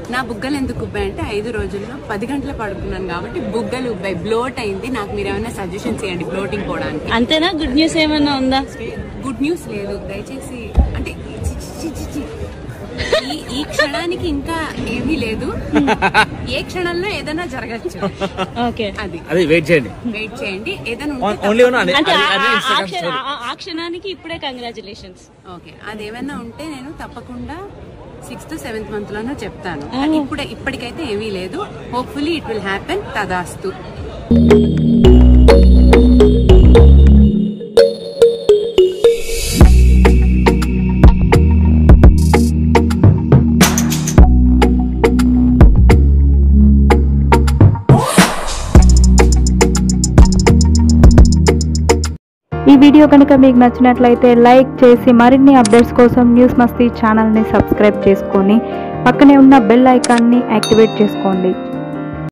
నా బుగ్గలు ఎందుకు ఉబ్బాయి అంటే ఐదు రోజుల్లో పది గంటలు పడుకున్నాను కాబట్టి బుగ్గలు ఉబ్బాయి బ్లోట్ అయింది నాకు మీరు ఏమైనా సజెషన్స్ ఇవ్వండి బ్లోటింగ్ పోవడానికి అంతేనా గుడ్ న్యూస్ ఏమన్నా ఉందా గుడ్ న్యూస్ లేదు దయచేసి అంటే చి, చి, చి, చి. ఈ ఈ క్షణానికి ఇంకా ఏమీ లేదు ఏ క్షణంలో ఏదైనా జరగచ్చు ఓకే అది అది వెయిట్ చేయండి వెయిట్ చేయండి ఏదైనా ఉంటే ఓన్లీ ఉన్న అది అంటే అది- ఆ- అది ఆ- ఆ Instagram క్షణ- story. ఆ- ఆ క్షణానికి ఇప్పుడే కంగ్రాచులేషన్స్ ఓకే అదేమైనా ఉంటే నేను తప్పకుండా సిక్స్త్ సెవెంత్ మంత్ లోనూ చెప్తాను ఇప్పుడే ఇప్పటికైతే ఏమీ లేదు హోప్ఫుల్లీ ఇట్ విల్ హ్యాపెన్ తదాస్తు ఈ వీడియో కనుక మీకు నచ్చినట్లయితే లైక్ చేసి మరిన్ని అప్డేట్స్ కోసం న్యూస్ మస్తీ ఛానల్ని సబ్స్క్రైబ్ చేసుకొని పక్కనే ఉన్న బెల్ ఐకాన్ని యాక్టివేట్ చేసుకోండి